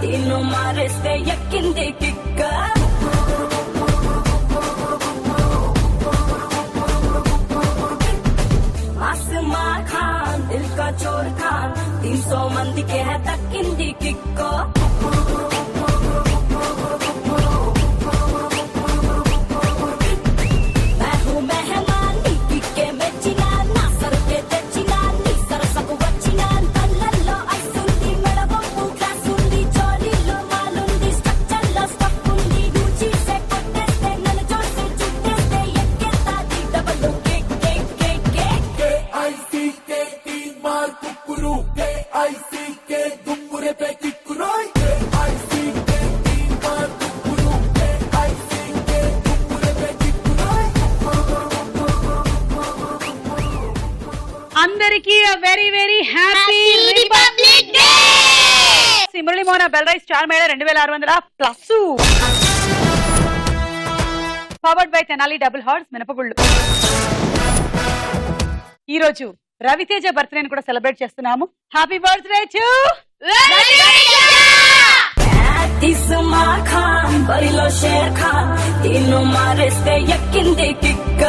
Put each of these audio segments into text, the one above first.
నిన్ను మారేస్తే ఎక్కింది కిక్క మాసిమా ఖాన్ దిల్ కా చోర్ ఖాన్ తీన్ సో మందికి హై దక్కింది కిక్కో मैं हूँ मेहमान నీ కిక్కే మెచ్చిన నా సరుకే తెచ్చిన నీ సరసకు వచ్చిన కళ్ళల్లో ఐసుంది మెడబొప్పు క్లాస్ ఉంది చోరీలో మాలుంది స్ట్రక్చర్లో స్టఫ్ ఉంది నువ్వు చీసే కొట్టేస్తే నన్ను చూసి చుట్టేస్తే ఎక్కేస్తాది double cake cake cake cake ఐసీకే మార్ కుక్కురు ఐసీకే దుమ్మురే పే కిక్కురోయ్ ఐసీకే మార్ కుక్కురు ఐసీకే దుమ్మురే పే కిక్కురోయ్ అందరికీ very very happy republic day Murali Mohana bell rice star మేడ రెండు వేల ఆరు వందల plus powered by Tenali double horse మినపగుళ్ళు ఈ రోజు రవితేజ బర్త్డేని కూడా సెలబ్రేట్ చేస్తున్నాము హ్యాపీ బర్త్డే టు ఇస్మా ఖాన్ బరిలో షేర్ ఖాన్ నిన్ను మారేస్తే ఎక్కింది కిక్క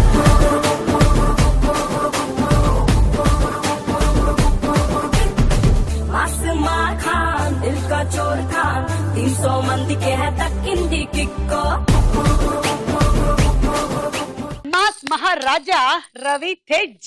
మాసిమా ఖాన్ దిల్ కా చోర్ ఖాన్ తీన్ సో మందికి హై దక్కింది కిక్కో మాస్ మహారాజా రవితేజ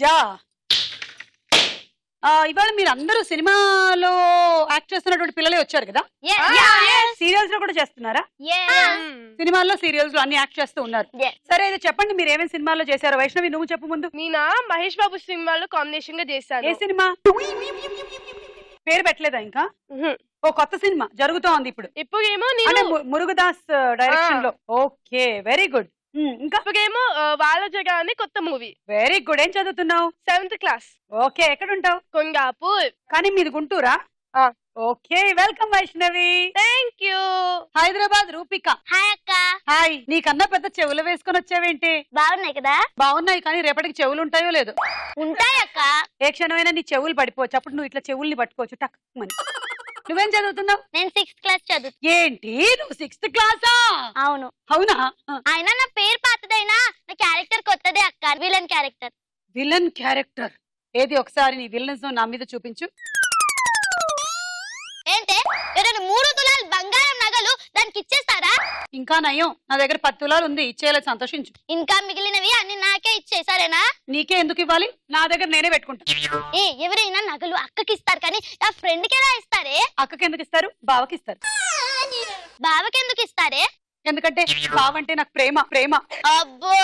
ఆ, ఇవాళ మీరు అందరూ సినిమాలో యాక్ట్ చేస్తున్నటువంటి పిల్లలే వచ్చారు కదా సీరియల్స్ లో కూడా చేస్తున్నారా సినిమాల్లో సీరియల్స్ లో అన్ని యాక్ట్ చేస్తూ ఉన్నారు Yes. సరే అయితే చెప్పండి మీరు ఏమేమి సినిమాల్లో చేశారు వైష్ణవి నువ్వు చెప్పు ముందు నేనా మహేష్ బాబు సినిమాలో కాంబినేషన్ గా ఏ చేశాను సినిమా పేరు పెట్టలేదా ఇంకా మ్మ్. ఓ కొత్త సినిమా జరుగుతోంది ఇప్పుడు ఇప్పుడేమో అంటే నేను ము- మురుగదాస్ డైరెక్షన్ ఆ. లో ఓకే వెరీ గుడ్ ఇంకా ఇప్పుడేమో ఆ, వాళ్ళ జగ అని కొత్త మూవీ వెరీ గుడ్ ఏం చదువుతున్నావు సెవెంత్ క్లాస్ ఓకే ఎక్కడ ఉంటావు కొంగాపూర్ కానీ మీది గుంటూరా ఆ. Okay welcome Vaishnavi thank you Hyderabad Rupika hi అక్క హాయ్ నీకన్నా పెద్ద చెవులు వేసుకొని వచ్చావేంటి బాగున్నాయి కదా బాగున్నాయి కానీ రేపటికి చెవులు ఉంటాయో లేదో ఉంటాయి అక్క ఏ క్షణమైనా నీ చెవులు పడిపోవచ్చు అప్పుడు నువ్వు ఇట్లా చెవుల్ని పట్టుకోవచ్చు టక్ మని నువ్వేం చదువుతున్నావు నేను సిక్స్త్ క్లాస్ చదువు ఏంటి నువ్వు సిక్స్త్ క్లాసా అవును అవునా అయినా నా పేరు పాతదైనా నా క్యారెక్టర్ కొత్తదే అక్క విలన్ క్యారెక్టర్ విలన్ క్యారెక్టర్ ఏది ఒకసారి నీ విలన్స్ నా మీద చూపించు ఏంటే ఎవరైనా మూడు తులాలు బంగారం నగలు దానికి ఇచ్చేస్తారా ఇంకా నయం నా దగ్గర పది తులాలు ఉంది ఇచ్చేయాలని సంతోషించు ఇంకా మిగిలినవి అన్ని నాకే ఇచ్చేసారేనా నీకే ఎందుకు ఇవ్వాలి నా దగ్గర నేనే పెట్టుకుంటా ఏ ఎవరైనా నగలు అక్కకి ఇస్తారు కానీ నా ఫ్రెండ్ కి ఎలా ఇస్తారే అక్కకి ఎందుకు ఇస్తారు బావకి ఇస్తారు బావకి ఎందుకు ఇస్తారే ఎందుకంటే బావంటే నాకు ప్రేమ ప్రేమ అబ్బో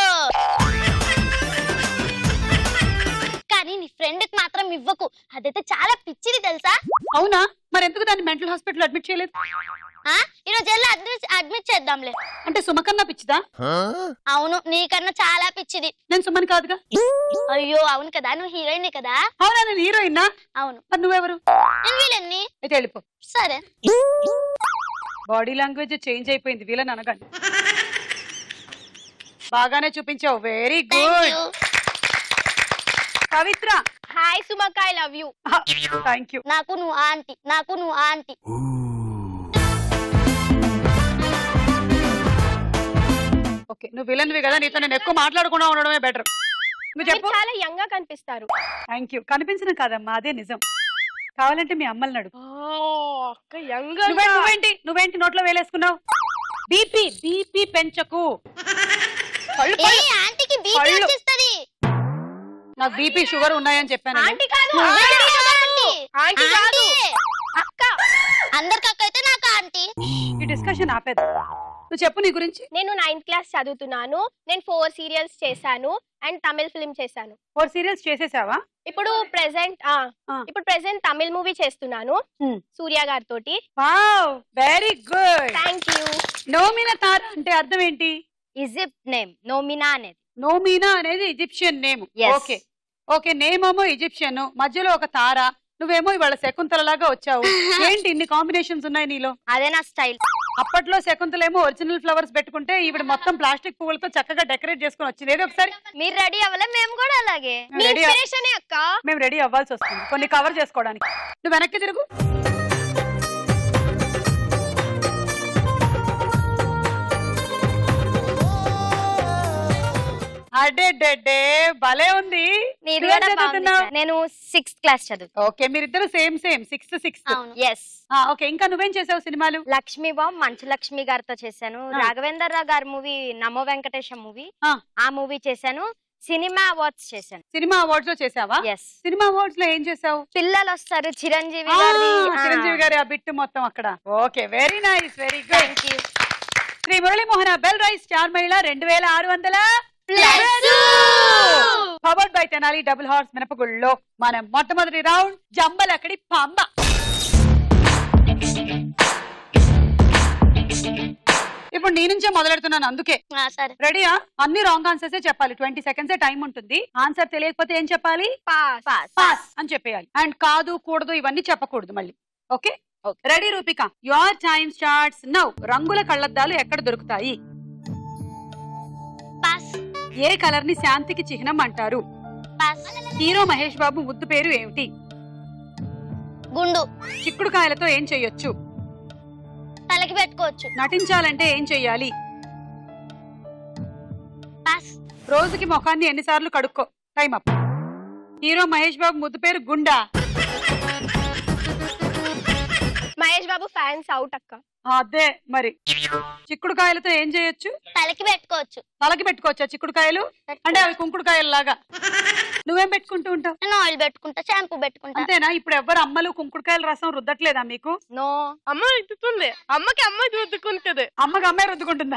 కానీ నీ ఫ్రెండ్ కి మాత్రం ఇవ్వకు అదైతే చాలా పిచ్చిది తెలుసా అవునా మరి ఎందుకు దాన్ని మెంటల్ హాస్పిటల్ అడ్మిట్ చేయలేదు ఆ ఈ రోజు వెళ్ళి అడ్మిట్ అడ్మిట్ చేద్దాంలే అంటే సుమకన్నా పిచ్చిదా అవును నీకన్నా చాలా పిచ్చిది నేను సుమన్ కాదుగా అయ్యో అవును కదా నువ్వు హీరోయిన్ కదా అవునా నేను హీరోయిన్నా అవును మరి నువ్వెవరు నేను వీళ్ళని అయితే వెళ్ళిపో సరే బాడీ లాంగ్వేజ్ చేంజ్ అయిపోయింది వీళ్ళని అనగానే బాగానే చూపించావు very thank good you Pavitra hi సుమక్క I love you thank you నాకు నువ్వు ఆంటీ నాకు నువ్వు ఆంటీ ఓకే నువ్వు విలన్వి కదా నీతో నేను ఎక్కువ మాట్లాడకుండా ఉండడమే బెటర్ నువ్వు మీరు చెప్పు చాలా యంగ్ గా కనిపిస్తారు థ్యాంక్ యూ కనిపించడం కాదమ్మా అదే నిజం కావాలంటే మీ అమ్మల్ని అడుగు అక్క యంగ్ నువ్వే నువ్వేంటి నువ్వేంటి నోట్లో వేలేసుకున్నావు బీపీ బీపీ పెంచకు కళ్ళు ఏ కళ్ళు. ఆంటీకి బీపీ పళ్ళు. వచ్చేస్తది నాకు బీపీ షుగర్ ఉన్నాయని చెప్పాను నేను. ఆంటీ కాదు నువ్వే ఆంటీ. కదా ఆంటీ ఆంటీ కాదు ఆంటీ అక్క అందరికి అక్క అయితే నాకు ఆంటీ ఈ డిస్కషన్ ఆపేది నువ్వు చెప్పు నీ గురించి నేను నైన్త్ క్లాస్ చదువుతున్నాను నేను ఫోర్ సీరియల్స్ చేశాను అండ్ తమిళ్ ఫిల్మ్ చేశాను ఫోర్ సీరియల్స్ చేసేసావా ఇప్పుడు ప్రెసెంట్ ఆ. ఇప్పుడు ప్రెసెంట్ తమిళ్ మూవీ చేస్తున్నాను Hmm. సూర్య గారితోటి wow very good thank you Nomina Tara అంటే అర్థం ఏంటి ఇజిప్ట్ నేమ్ నోమినా అనేది నోమీనా అనేది Egyptian name Yes. Okay okay name ఏమో ఈజిప్షియన్ మధ్యలో ఒక తార నువ్వేమో ఇవాళ శకుంతలలాగా వచ్చావు ఏంటి ఇన్ని కాంబినేషన్స్ ఉన్నాయి నీలో అదే నా స్టైల్ అప్పట్లో శకుంతలేమో ఒరిజినల్ ఫ్లవర్స్ పెట్టుకుంటే ఈవిడ మొత్తం ప్లాస్టిక్ పువ్వులతో చక్కగా డెకరేట్ చేసుకుని వచ్చింది ఏదో ఒకసారి మీరు రెడీ అవ్వలే మేము కూడా అలాగే మేము రెడీ ఇన్స్పిరేషన్ అక్క మేము రెడీ అవ్వాల్సి వస్తుంది కొన్ని కవర్ చేసుకోవడానికి నువ్వు వెనక్కి తిరుగు అడ్డే భలే ఉంది నీది నువ్వేం కూడా బాగుంది చదువుతున్నావు? సార్. నేను సిక్స్త్ క్లాస్ చదువు ఓకే మీరిద్దరు సేమ్ సేమ్ సిక్స్త్ సిక్స్త్ అవును ఎస్ ఓకే ఇంకా నువ్వేం చేసావు సినిమాలు లక్ష్మీ బాంబ్ మంచు లక్ష్మి గారితో చేశాను ఆ. రాఘవేందర్ రావు గారి మూవీ నమో వెంకటేశం మూవీ ఆ. ఆ మూవీ చేశాను సినిమా అవార్డ్స్ చేశాను సినిమా అవార్డ్స్ లో చేసావా ఎస్ సినిమా అవార్డ్స్ లో ఏం చేసావు పిల్లలు వస్తారు చిరంజీవి ఆ, గారిది చిరంజీవి గారి ఆ బిట్ మొత్తం అక్కడ okay very nice very good thank you Shri Muralimohana bell rice star మహిళ రెండు వేల ఆరు వందల powered by Tenali double horse మినపగుళ్ళలో మన మొట్టమొదటి రౌండ్ జంబలక్కడి పంబ ఇప్పుడు నీ నుంచే మొదలెడుతున్నాను అందుకే ఆ, సరే రెడీయా అన్ని రాంగ్ ఆన్సర్స్ చెప్పాలి ట్వంటీ సెకండ్స్ టైం ఉంటుంది ఆన్సర్ తెలియకపోతే ఏం చెప్పాలి పాస్ పాస్ అని చెప్పేయాలి అండ్ కాదు కూడదు ఇవన్నీ చెప్పకూడదు మళ్ళీ okay ready Rupika your time starts now రంగుల కళ్ళద్దాలు ఎక్కడ దొరుకుతాయి పాస్ ఏ కలర్ ని శాంతికి చిహ్నం అంటారు పాస్ హీరో మహేష్ బాబు ముద్దు పేరు ఏమిటి గుండు చిక్కుడుకాయలతో ఏం చెయ్యొచ్చు తలకి పెట్టుకోవచ్చు నటించాలంటే ఏం చెయ్యాలి పాస్ రోజుకి ముఖాన్ని ఎన్నిసార్లు కడుక్కో time up hero Mahesh Babu ముద్దు పేరు గుండా మహేష్ బాబు ఫ్యాన్స్ అవుట్ అక్క అదే మరి చిక్కుడుకాయలతో ఏం చేయొచ్చు తలకి పెట్టుకోవచ్చు తలకి పెట్టుకోవచ్చా చిక్కుడుకాయలు అంటే అవి కుంకుడుకాయలు లాగా నువ్వేం పెట్టుకుంటూ ఉంటావు నేను ఆయిల్ పెట్టుకుంటా షాంపూ పెట్టుకుంటా అంతేనా ఇప్పుడు ఎవ్వరు అమ్మలు కుంకుడుకాయల రసం రుద్దట్లేదా మీకు నో అమ్మ రుద్దుతుంది అమ్మకి అమ్మ రుద్దుకుంటది అమ్మకి అమ్మే రుద్దుకుంటుందా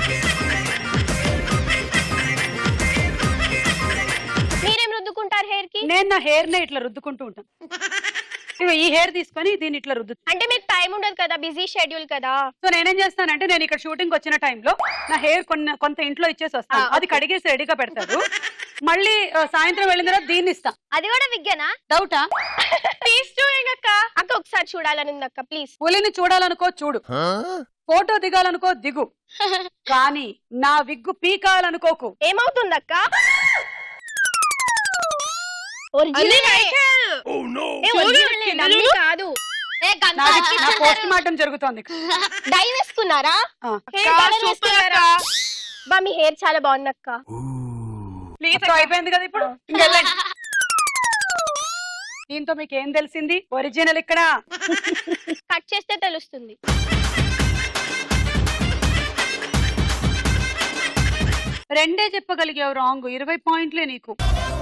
మీరేం రుద్దుకుంటారు హెయిర్ కి నేను నా హెయిర్ నే ఇట్లా రుద్దుకుంటూ ఉంటాను ఇగో ఈ హెయిర్ తీసుకొని దీన్ని ఇట్లా రుద్దు అంటే మీకు టైం ఉండదు కదా బిజీ షెడ్యూల్ కదా సో నేనేం చేస్తానంటే నేను ఇక్కడ షూటింగ్ వచ్చిన టైంలో నా హెయిర్ కొన్ని కొంత ఇంట్లో ఇచ్చేసి వస్తాను అది కడిగేసి రెడీగా పెడతారు మళ్ళీ ఆ, సాయంత్రం వెళ్ళిన తర్వాత దీన్ని ఇస్తా అది కూడా విగ్గనా డౌటా ప్లీజ్ చూడండి అక్క ఒకసారి చూడాలని ఉంది అక్క ప్లీజ్ పులిని చూడాలనుకో చూడు ఫోటో దిగాలనుకో దిగు కానీ నా విగ్గు పీకాలనుకోకు ఏమవుతుంది అక్క అన్ని ఒరిజినల్ కిందలు. కాదు ఏ గంట నాది నా పోస్ట్ మార్టం జరుగుతోంది డై వేసుకున్నారా ఆ. హెయిర్ అక్క, కలర్ సూపర్ వేసుకున్నారా బా మీ హెయిర్ చాలా బాగుంది అక్క ప్లీజ్ అయిపోయింది కదా ఇప్పుడు ఇంకెళ్ళండి దీంతో మీకు ఏం తెలిసింది ఒరిజినల్ ఇక్కడ కట్ చేస్తే తెలుస్తుంది రెండే చెప్పగలిగావు రాంగ్ ఇరవై పాయింట్లే నీకు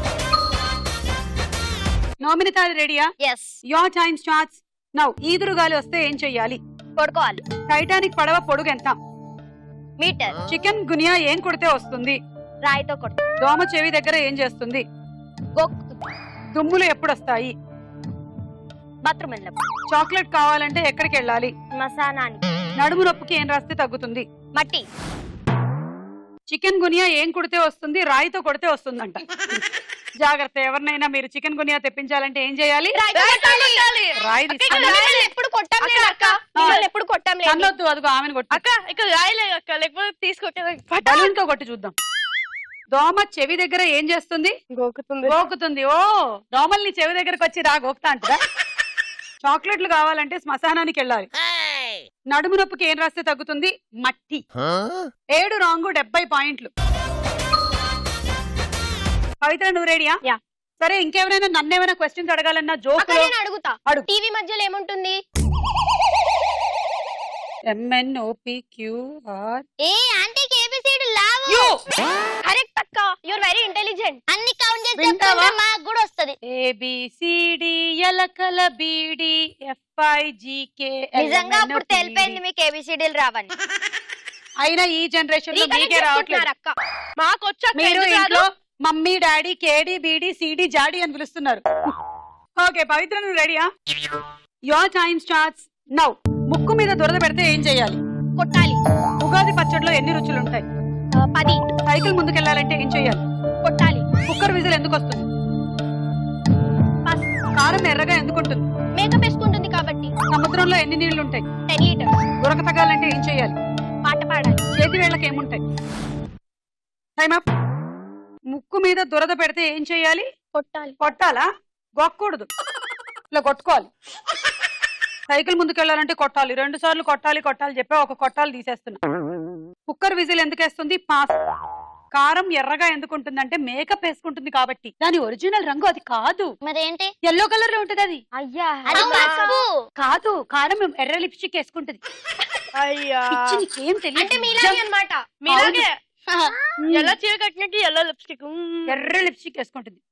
నోమినితాది రెడీయా yes your time starts now ఈదురుగాలి వస్తే ఏం చెయ్యాలి కొడుకోవాలి టైటానిక్ పడవ పొడుగు ఎంత మీటర్ చికెన్ గునియా ఏం కొడితే వస్తుంది రాయితో కొట్టు దోమ చెవి దగ్గర ఏం చేస్తుంది గొక్కు దుమ్ములు ఎప్పుడు వస్తాయి బాత్రూమ్ వెళ్ళినప్పుడు చాక్లెట్ కావాలంటే ఎక్కడికి వెళ్ళాలి మసానానికి నడుము నొప్పికి ఏం రాస్తే తగ్గుతుంది మట్టి చికెన్ గునియా ఏం కొడితే వస్తుంది రాయితో కొడితే వస్తుందంట జాగ్రత్త ఎవరినైనా మీరు చికెన్ గునియా తెప్పించాలంటే ఏం చేయాలి రాయి తీసుకొని మిమ్మల్ని ఎప్పుడు కొట్టాం లేదు అక్క మిమ్మల్ని ఎప్పుడు కొట్టాం లేదు నన్నొద్దు అదిగో ఆమెను కొట్టు అక్క ఇక్కడ రాయలేదు అక్క లేకపోతే తీసుకొచ్చేది బలూన్ తో కొట్టి చూద్దాం దోమ చెవి దగ్గర ఏం చేస్తుంది గోకుతుంది గోకుతుంది ఓ దోమల్ని చెవి దగ్గరకు వచ్చి రా గోకుతా అంటదా చాక్లెట్లు కావాలంటే శ్మశానానికి వెళ్ళాలి నడుము నొప్పికి ఏం రాస్తే తగ్గుతుంది మట్టి ఏడు రాంగు డెబ్బై పాయింట్లు పవిత్ర నువ్వు రెడీయా యా. సరే ఇంకెవరైనా నన్నేమైనా క్వశ్చన్స్ అడగాలన్నా అక్క జోక్ నేను అడుగుతా అడుగు. టీవీ మధ్యలో ఏముంటుంది ఎంఎన్ఓపిక్యూఆర్ ఏ ఆంటీకి ఏబిసిడి లావు కరెక్ట్ అక్క యువర్ వెరీ ఇంటెలిజెంట్ అన్ని కౌంట్ చేసి వింటావా? చెప్తుంటే మాకు కూడా వస్తది ఏబిసిడి ఎలకల బిడి ఎఫ్ఐజికే నిజంగా అప్పుడు తెలిపోయింది మీకు ఏబిసిడీలు రావని అయినా ఈ జనరేషన్ లో మీకే రావట్లేదు అక్క మాకు వచ్చాక మీరు ఎందుకు రాదు? ఇంట్లో మమ్మీ డాడీ కేడి బీడి సిడి జాడి అని పిలుస్తున్నారు ఓకే పవిత్ర నువ్వు రెడీయా యోర్ టైమ్ స్టార్ట్స్ నౌ ముక్కు మీద దురద పెడితే ఏం చేయాలి కొట్టాలి ఉగాది పచ్చడిలో ఎన్ని రుచులు ఉంటాయి ఆ, పది సైకిల్ ముందుకెళ్ళాలంటే ఏం చేయాలి కొట్టాలి కుక్కర్ విజిల్ ఎందుకు వస్తుంది పస్. కారం ఎర్రగా ఎందుకు ఉంటుంది మేకప్ వేసుకుంటుంది కాబట్టి సముద్రంలో ఎన్ని నీళ్లు ఉంటాయి టెన్ లీటర్ ఉరక తగ్గాలంటే ఏం చేయాలి పాట పాడాలి చేతి వేళ్ళకి ఏముంటాయి టైం అప్ ముక్కు మీద దురద పెడితే ఏం చేయాలి కొట్టాలి కొట్టాలా గొక్కకూడదు ఇట్లా కొట్టుకోవాలి సైకిల్ ముందుకెళ్ళాలంటే కొట్టాలి రెండు సార్లు కొట్టాలి కొట్టాలి చెప్పా ఒక కొట్టాలి తీసేస్తున్నా కుక్కర్ విజిల్ ఎందుకు వేస్తుంది పాస్ కారం ఎర్రగా ఎందుకు ఉంటుందంటే మేకప్ వేసుకుంటుంది కాబట్టి దాని ఒరిజినల్ రంగు అది కాదు మరేంటి ఎల్లో కలర్ లో ఉంటది అది అయ్యా అది పసుపు కాదు కారం ఎర్ర లిప్స్టిక్ వేసుకుంటది అయ్యా పిచ్చి నీకేం తెలియదు అంటే మీలాగే అన్నమాట మీలాగే ఉమ్. ఎల్లో చీర కట్టినట్టు ఎల్లో లిప్స్టిక్ ఎర్ర లిప్స్టిక్ వేసుకుంటుంది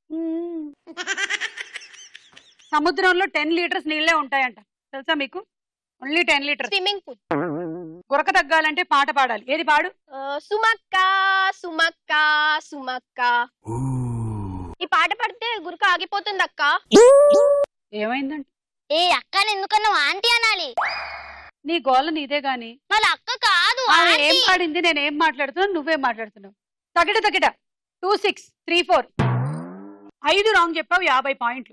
సముద్రంలో టెన్ లీటర్స్ నీళ్ళే ఉంటాయంట తెలుసా మీకు only ten litres swimming pool గురక తగ్గాలంటే పాట పాడాలి ఏది పాడు సుమక్క సుమక్క సుమక్క ఈ పాట పాడితే గురుక ఆగిపోతుంది అక్క ఏమైందంట ఏ అక్కని ఎందుకన్నా ఆంటీ అనాలి నీ గోల నీదే గాని వాళ్ళ అక్క కాదు ఆమె ఏం ఆంటీ. పాడింది నేను ఏం మాట్లాడుతున్నాను నువ్వేం మాట్లాడుతున్నావు తగిట తగిట టూ సిక్స్ త్రీ ఫోర్ ఐదు రాంగ్ చెప్పావు యాభై పాయింట్లు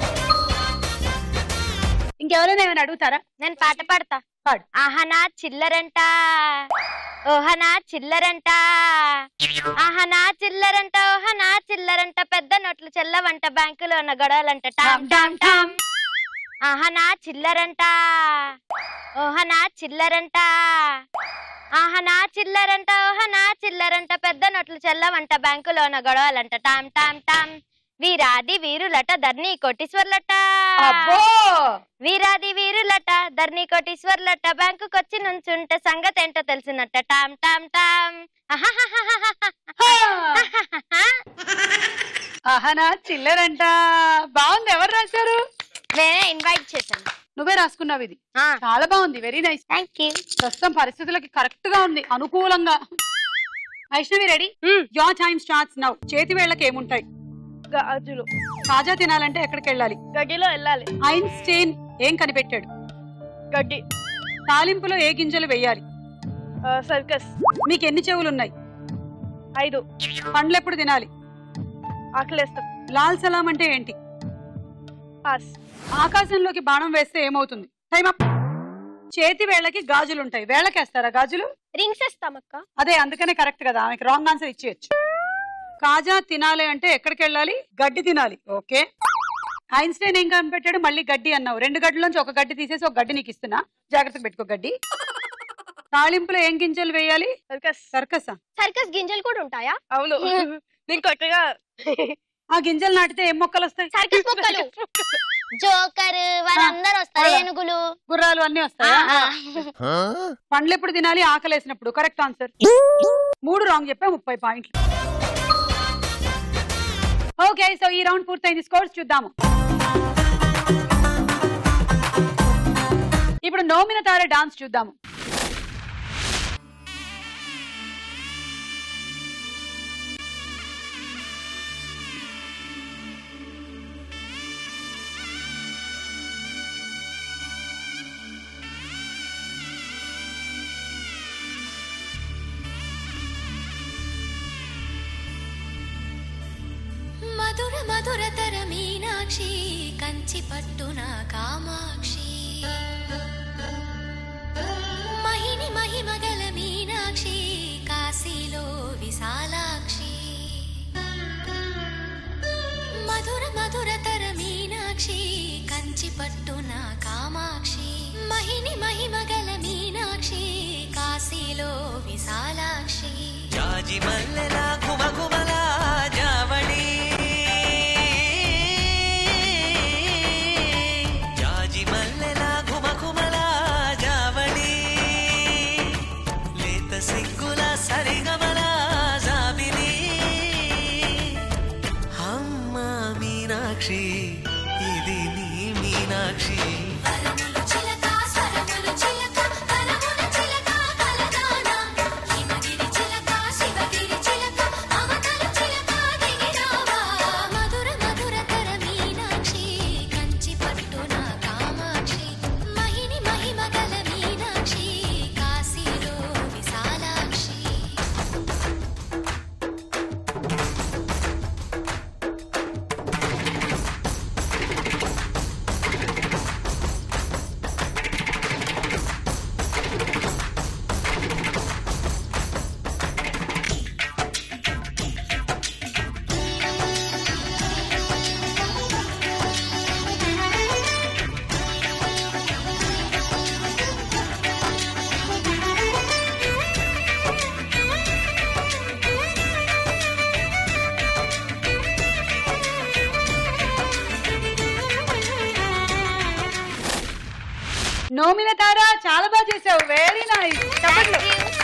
ఇంకెవరైనా ఏమైనా అడుగుతారా నేను పాట పాడతా పాడు. ఆహనా చిల్లరంట ఓహనా చిల్లరంట ఆహనా చిల్లరంట ఓహనా చిల్లరంట పెద్ద నోట్లు చెల్లవంట బ్యాంకులో ఉన్న గొడవలంట టామ్ టామ్ టామ్ ఆహనా చిల్లరంట ఓహనా చిల్లరంట ఆహనా చిల్లరంట ఓహనా చిల్లరంట పెద్ద నోట్లు చెల్లవంట బ్యాంకులో ఉన్న గొడవలంట టామ్ టామ్ టామ్ వీరాది వీరులట ధర్నీ కోటీశ్వర్లట అబ్బో వీరాది వీరులట ధర్నీ కోటీశ్వర్లట బ్యాంకుకి వచ్చి నుంచుంటే సంగతి ఏంటో తెలిసినట్ట టామ్ టామ్ టామ్ ఆహనా చిల్లరంట బాగుంది ఎవరు రాశారు నేనే ఇన్వైట్ చేశాను నువ్వే రాసుకున్నావు ఇది చాలా బాగుంది వెరీ నైస్ థ్యాంక్ యూ ప్రస్తుతం పరిస్థితులకి కరెక్ట్ గా ఉంది అనుకూలంగా Vaishnavi ready your time starts now చేతి వేళ్ళకి ఏముంటాయి గాజులు తాజా తినాలంటే ఎక్కడికి వెళ్ళాలి గడ్డిలో వెళ్ళాలి ఐన్స్టైన్ ఏం కనిపెట్టాడు గడ్డి తాలింపులో ఏ గింజలు వేయాలి ఆ, సర్కస్ మీకు ఎన్ని చెవులు ఉన్నాయి ఐదు పండ్లు ఎప్పుడు తినాలి ఆకలేస్తాం లాల్ సలాం అంటే ఏంటి పాస్ ఆకాశంలోకి బాణం వేస్తే ఏమవుతుంది టైం అప్ చేతి వేళ్ళకి గాజులు ఉంటాయి వేళ్ళకేస్తారా గాజులు రింగ్స్ వేస్తాం అక్క అదే అందుకనే కరెక్ట్ కదా ఆమెకి రాంగ్ ఆన్సర్ ఇచ్చేయచ్చు కాజా తినాలి అంటే ఎక్కడికి వెళ్ళాలి గడ్డి తినాలి ఓకే ఐన్స్టైన్ ఏం కనిపెట్టాడు మళ్ళీ గడ్డి అన్నావు రెండు గడ్డలోంచి ఒక గడ్డి తీసేసి ఒక గడ్డి నీకు ఇస్తున్నా జాగ్రత్తగా పెట్టుకో గడ్డి తాళింపులో ఏం గింజలు వేయాలి సర్కస్ సర్కసా సర్కస్ గింజలు కూడా ఉంటాయా అవును నేను కొత్తగా ఆ గింజలు నాటితే ఏం మొక్కలు వస్తాయి సర్కస్ మొక్కలు జోకర్ వాళ్ళందరూ వస్తారు ఆ. ఏనుగులు గుర్రాలు అన్ని వస్తాయా ఆ. పండ్లు ఎప్పుడు తినాలి ఆకలేసినప్పుడు కరెక్ట్ ఆన్సర్ మూడు రాంగ్ చెప్పా ముప్పై పాయింట్లు ఓకే సో ఈ రౌండ్ పూర్తయింది స్కోర్స్ చూద్దాము ఇప్పుడు నోమిన తార డాన్స్ చూద్దాము మధుర మధురతర మీనాక్షి కంచి పట్టున కామాక్షి మహిని మహిమగల మీనాక్షి కాశీలో విశాలాక్షి మధుర మధురతర మీనాక్షి కంచి పట్టున కామాక్షి మహిని మహిమగల మీనాక్షి కాశీలో విశాలాక్షి జాజి మల్లెలా ఘుమఘుమలా జావళి జాజి మల్లెలా ఘుమఘుమలా జావళి లేత సిగ్గుల సరిగమల జాబిలి అమ్మ మీనాక్షి ఇది నీ మీనాక్షి వరములు చిలక స్వరములు చిలక కలముల చిలక కలగాన హిమగిరి చిలక శివగిరి చిలక నోమిన తారా చాలా బాగా చేసావు వెరీ నైస్ చెప్పండి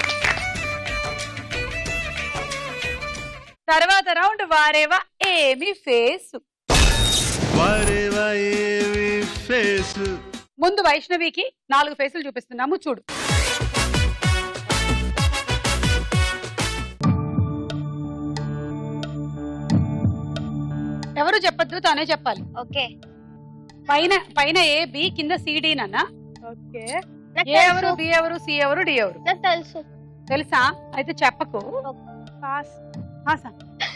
తర్వాత రౌండ్ వారేవా ఏమి ఫేస్ వారేవా ఏవి ఫేస్ ముందు వైష్ణవికి నాలుగు ఫేసులు చూపిస్తున్నాము చూడు ఎవరు చెప్పొద్దు తానే చెప్పాలి ఓకే పైన పైన ఏ బి కింద సిడి నాన్న ఓకే నాకు ఏ ఎవరు తెలుసు బి ఎవరు సి ఎవరు డి ఎవరు నాకు తెలుసు తెలుసా అయితే చెప్పకు పాస్ పాసా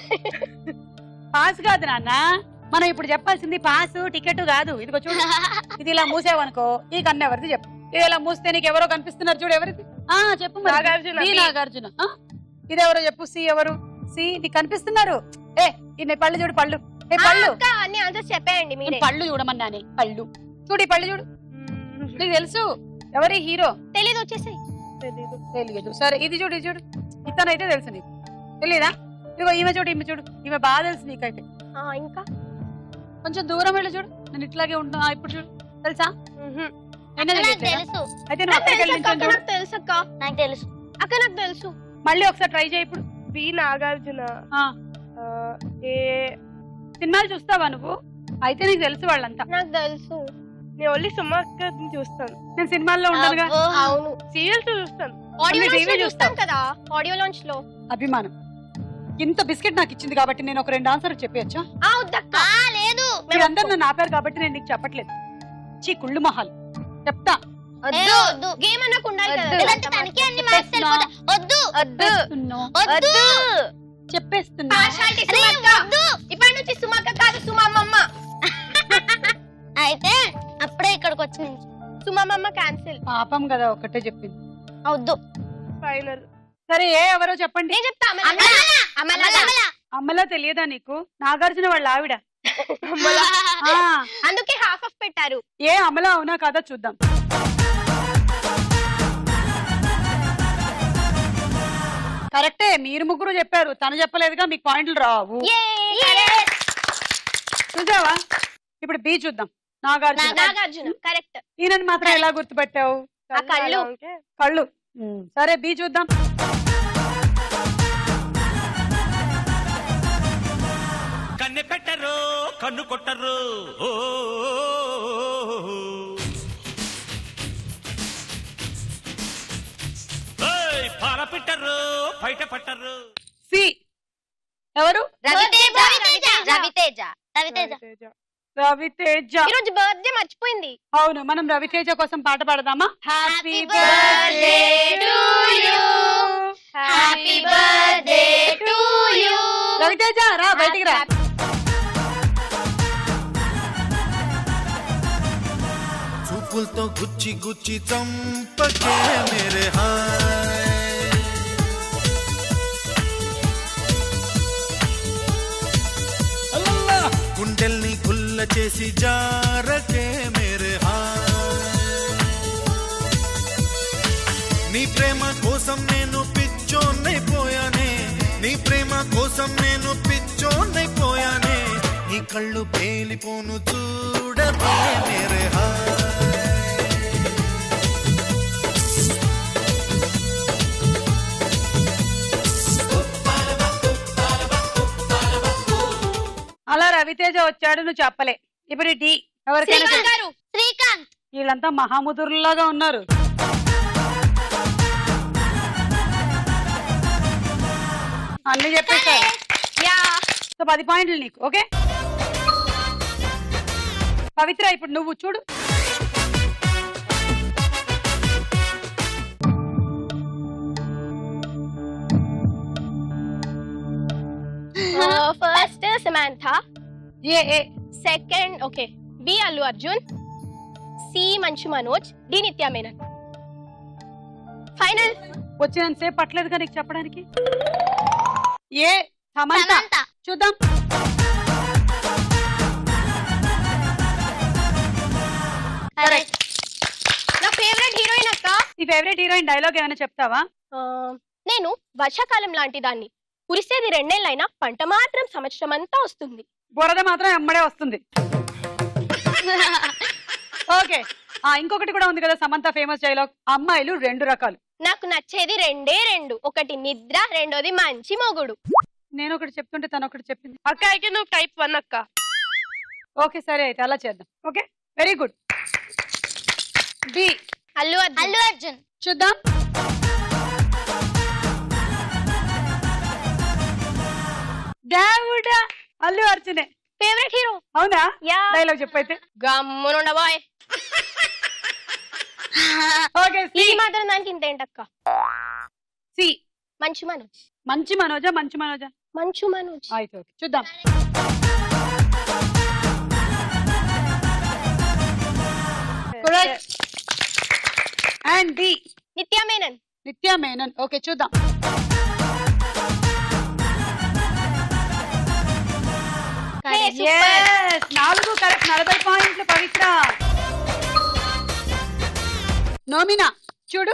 పాస్ కాదు నాన్న మనం ఇప్పుడు చెప్పాల్సింది పాస్ టికెట్ కాదు ఇదిగో చూడు ఇది ఇలా మూసావనుకో ఈ కన్ను ఎవరిది చెప్పు ఇది ఇలా మూస్తే నీకు ఎవరో కనిపిస్తున్నారు చూడు ఎవరిది ఆ చెప్పు మరి. Nagarjuna, B B. నాగార్జున ఆ? ఇది ఎవరో చెప్పు సి ఎవరు సి నీకు కనిపిస్తున్నారు ఏ ఇది పళ్ళు చూడు పళ్ళు ఏ ఆ, పళ్ళు అక్క అన్ని ఆన్సర్స్ చెప్పేయండి నేను మీరే పళ్ళు చూడమన్నానే పళ్ళు చూడు ఈ పళ్ళు చూడు నీకు తెలుసు ఎవరి హీరో తెలీదు వచ్చేసాయి తెలీదు తెలియదు సరే ఇది చూడు ఇది చూడు ఇతనైతే తెలుసు నీకు తెలీదా ఇదిగో ఈమె చూడు ఈమె చూడు ఈమె బాగా తెలుసు నీకైతే ఆ, ఇంకా కొంచెం దూరం వెళ్ళి చూడు నేను ఇట్లాగే ఉంటా ఇప్పుడు చూడు తెలుసా అయినా నాకు తెలియట్లేదా? తెలుసు అయితే నువ్వు నాకు అక్కడికి వెళ్ళి తెలుసు అక్క, నించొని చూడు నాకు తెలుసు అక్క నాకు తెలుసు అక్క నాకు తెలుసు మళ్ళీ ఒకసారి ట్రై చేయి ఇప్పుడు బి నాగార్జున ఆ, ఆ, ఏ సినిమాలు చూస్తావా నువ్వు అయితే నీకు తెలుసు వాళ్ళంతా నాకు తెలుసు నేను ఓన్లీ సుమక్క చూస్తాను నేను సినిమాల్లో ఉండనుగా అబ్బో. అవును సీరియల్స్ చూస్తాను ఆడియో TV లాంచ్ లో చూస్తాం. చూస్తాం కదా ఆడియో లాంచ్ లో అభిమానం ఇంత బిస్కెట్ నాకు ఇచ్చింది కాబట్టి నేను ఒక రెండు ఆన్సర్ చెప్పేయచ్చా ఆ వద్దక్క ఆ, లేదు మీరందరూ నన్ను ఆపారు కాబట్టి నేను నీకు చెప్పట్లేదు చీ కుళ్ళు మొహాలు చెప్తా ఏ, వద్దు గేమ్ అన్నకు ఉండాలి కదా లేదంటే తనకి అన్ని మార్క్స్ వెళ్ళిపోతాయి వద్దు చెప్పేస్తున్నా వద్దు చెప్పేస్తున్నా పార్షాలిటీ అరే, సుమక్క వద్దు ఇప్పటి నుంచి సుమక్క కాదు సుమమ్మమ్మ అయితే అప్పుడే ఇక్కడికి వచ్చి నుంచి సుమమ్మమ్మ క్యాన్సిల్ పాపం కదా ఒకటే చెప్పింది వద్దు ఫైనల్ సరే ఏ ఎవరో చెప్పండి నేను చెప్తా అమల అమల. అమల అమల. అమ్మలా తెలియదా నీకు నాగార్జున వాళ్ళ ఆవిడ ఆ, అందుకే హాఫ్ ఆఫ్ పెట్టారు ఏ అమల అవునా కాదా చూద్దాం కరెక్టే మీరు ముగ్గురు చెప్పారు తను చెప్పలేదుగా మీకు పాయింట్లు రావు చూసావా ఇప్పుడు బి చూద్దాం నాగార్జున నాగార్జున కరెక్ట్ ఈయనని మాత్రం ఎలా గుర్తుపెట్టావు ఆ కళ్ళు. ఓకే కళ్ళు ఉమ్, సరే బి చూద్దాం కన్నె పెట్టరు కన్ను కొట్టరు ఓ ఏయ్, పాల పెట్టరు బయట పట్టరు సి ఎవరు రవితేజ రవితేజ రవితేజ తేజ రవితేజ ఈ రోజు బర్త్డే మర్చిపోయింది అవును మనం రవితేజ కోసం పాట పాడదామా happy birthday to you. Happy birthday to you Raviteja రా బయటికి రా చూపులతో గుచ్చి గుచ్చి చంపకే మేరే హాయ్ అల్లల్లా! గుండెల్ని గుల్ల చేసి జారకే మేరే హాయ్ నీ ప్రేమ కోసం నేను పిచ్చోన్నైపోయానే నీ ప్రేమ కోసం నేను పిచ్చోన్నైపోయానే నీ కళ్ళు పేలిపోను చూడబే మేరే హాయ్ అలా రవితేజ వచ్చాడు నువ్వు చెప్పలే ఇప్పుడు డి ఎవరికైనా శ్రీకాంత్ చెప్పు. గారు శ్రీకాంత్ వీళ్ళంతా మహాముదురులాగా ఉన్నారు అన్ని చెప్పేశారు యా సో పది పాయింట్లు నీకు ఓకే పవిత్ర ఇప్పుడు నువ్వు చూడు first Samantha A A second okay B Allu Arjun C Manchu Manoj D Nithya Menen final వచ్చినంత సేపు పట్టలేదు నీకు చెప్పడానికి ఏ సమంత సమంత చూద్దాం కరెక్ట్ నా ఫేవరెట్ హీరోయిన్ అక్క నీ ఫేవరెట్ హీరోయిన్ డైలాగ్ ఏమైనా చెప్తావా ఆ, నేను వర్షాకాలం లాంటి దాన్ని కురిసేది రెండేళ్ళైనా పంట మాత్రం సంవత్సరం అంతా వస్తుంది బురద మాత్రం ఎమ్మడే వస్తుంది ఓకే ఆ ఇంకొకటి కూడా ఉంది కదా సమంత ఫేమస్ డైలాగ్ అమ్మాయిలు రెండు రకాలు నాకు నచ్చేది రెండే రెండు ఒకటి నిద్ర రెండోది మంచి మొగుడు నేను ఒకటి చెప్తుంటే తను ఒకటి చెప్పింది అక్క అయితే నువ్వు టైప్ వన్ అక్క ఓకే సరే అయితే అలా చేద్దాం okay very good B Allu Arjun Allu Arjun చూద్దాం దేవుడా అల్లు అర్జునే ఫేవరెట్ హీరో అవునా యా డైలాగ్ చెప్పైతే గమ్మునుండబోయ్ ఓకే సి ఇది మాత్రం దానికి ఇంత ఏంటక్క సి మంచు మనోజ్ మంచి మనోజా మంచి మనోజా మంచు మనోజ్ అయితే ఓకే చూద్దాం correct and D Nithya Menen Nithya Menen okay చూద్దాం Hey, super. Yes, నాలుగు కరెక్ట్ నలభై పాయింట్లు పవిత్ర నోమినా చూడు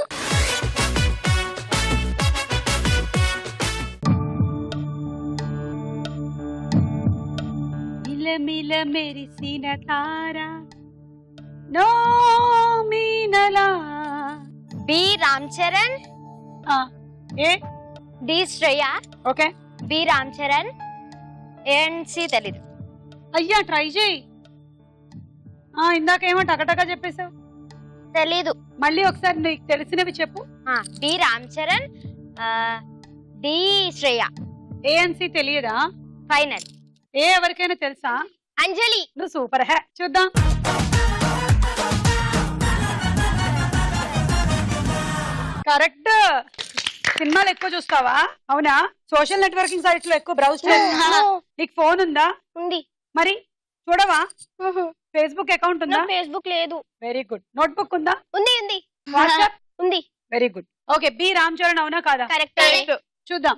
మిలమిల మెరిసిన తార నోమినలా బి రామ్ చరణ్ ఆ, A D Shreya okay B Ram Charan and C తెలీదు అయ్యా ట్రై చేయి ఆ ఇందాక ఏమో టకటకా చెప్పేశావు తెలీదు మళ్ళీ ఒకసారి నీకు తెలిసినవి చెప్పు బి రామ్ చరణ్ ఆ, డి శ్రేయ ఏఎన్సి తెలియదా ఫైనల్ ఏ ఎవరికైనా తెలుసా అంజలి నువ్వు సూపర్ హే చూద్దాం కరెక్ట్ సినిమాలు ఎక్కువ చూస్తావా అవునా సోషల్ నెట్వర్కింగ్ సైట్స్ లో ఎక్కువ బ్రౌజ్ చేస్తున్నా నీకు ఫోన్ ఉందా ఉంది మరి చూడవా ఫేస్బుక్ అకౌంట్ ఉందా నాకు ఫేస్బుక్ లేదు వెరీ గుడ్ నోట్బుక్ ఉందా ఉంది ఉంది వాట్సాప్ ఉంది very good okay B Ram Charan అవునా కాదా కరెక్ట్ చూద్దాం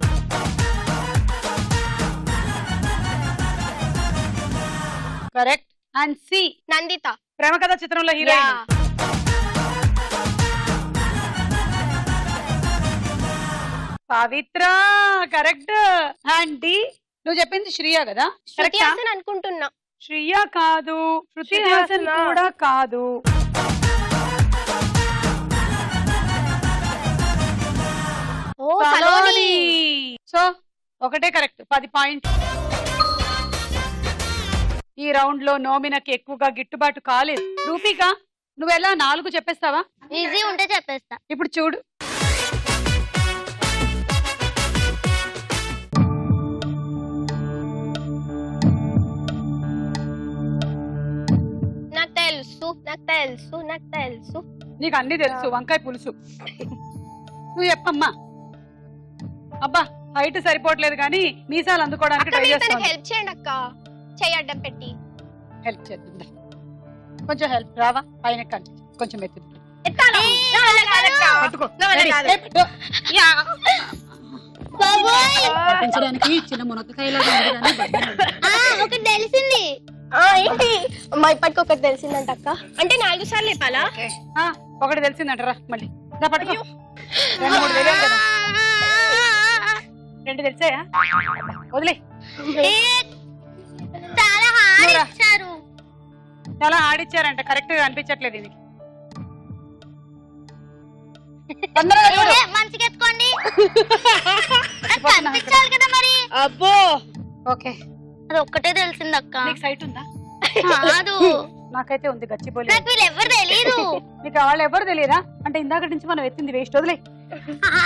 కరెక్ట్ అండ్ సి నందిత ప్రేమ కథ చిత్రంలో heroine Yeah. Pavitra correct and D నువ్వు చెప్పింది శ్రియ కదా శృతి కరెక్టా హాసన్ అనుకుంటున్నా శ్రియ కాదు శృతి శృతి హాసన్ హాసనా? కూడా కాదు ఓ సలోని సో ఒకటే కరెక్ట్ పది పాయింట్ ఈ రౌండ్ లో నోమినకి ఎక్కువగా గిట్టుబాటు కాలేదు రూపిక నువ్వు ఎలా నాలుగు చెప్పేస్తావా ఈజీ ఉంటే చెప్పేస్తా ఇప్పుడు చూడు నాకు తెలుసు నాకు తెలుసు నాకు తెలుసు నీకు అన్ని తెలుసు వంకాయ పులుసు నువ్వు చెప్పమ్మా అబ్బా హైట్ సరిపోవట్లేదు కానీ మీసాలు అందుకోవడానికి అక్క ట్రై మీరు తనకి చేస్తాను హెల్ప్ చేయండి అక్క చేయడ్డం పెట్టి హెల్ప్ చేద్దాం కొంచెం హెల్ప్ రావా పైన ఎక్కండి. కొంచెం ఎత్తు ఎత్తాలా? నా వల్ల కాదక్క. పట్టుకో నా వల్ల Ready? కాదు. ఏ, పెట్టు. యా. పట్టించడానికి చిన్న మునక్కాయలో ఉంది కానీ బద్దం ఉంది. ఆ, ఒకటి తెలిసింది ఆ, ఏంటి మా ఇప్పటికి ఒకటి తెలిసిందంట అక్క అంటే నాలుగు సార్లు చెప్పాలా ఆ, ఒకటి తెలిసిందంటరా మళ్ళీ దా పట్టుకో రెండు మూడు తెలియాలి కదా రెండు తెలిసాయా వదిలే ఏ, చాలా హార్డ్ నువ్వురా. ఇచ్చారు చాలా ఆడిచ్చారంట కరెక్ట్ గా అనిపించట్లేదు ఇది తొందరగా చూడు. ఏ, మంచిగా ఎత్తుకోండి అది కనిపించాలి కదా మరి అబ్బో ఓకే అది ఒక్కటే తెలిసింది అక్క నీకు సైట్ ఉందా కాదు నాకైతే ఉంది గచ్చిపోలే నాకు వీళ్ళు ఎవరు తెలీదు నీకు వాళ్ళు ఎవరు తెలియదా అంటే ఇందాక నుంచి మనం ఎత్తింది వేస్ట్ వదిలే ఆ,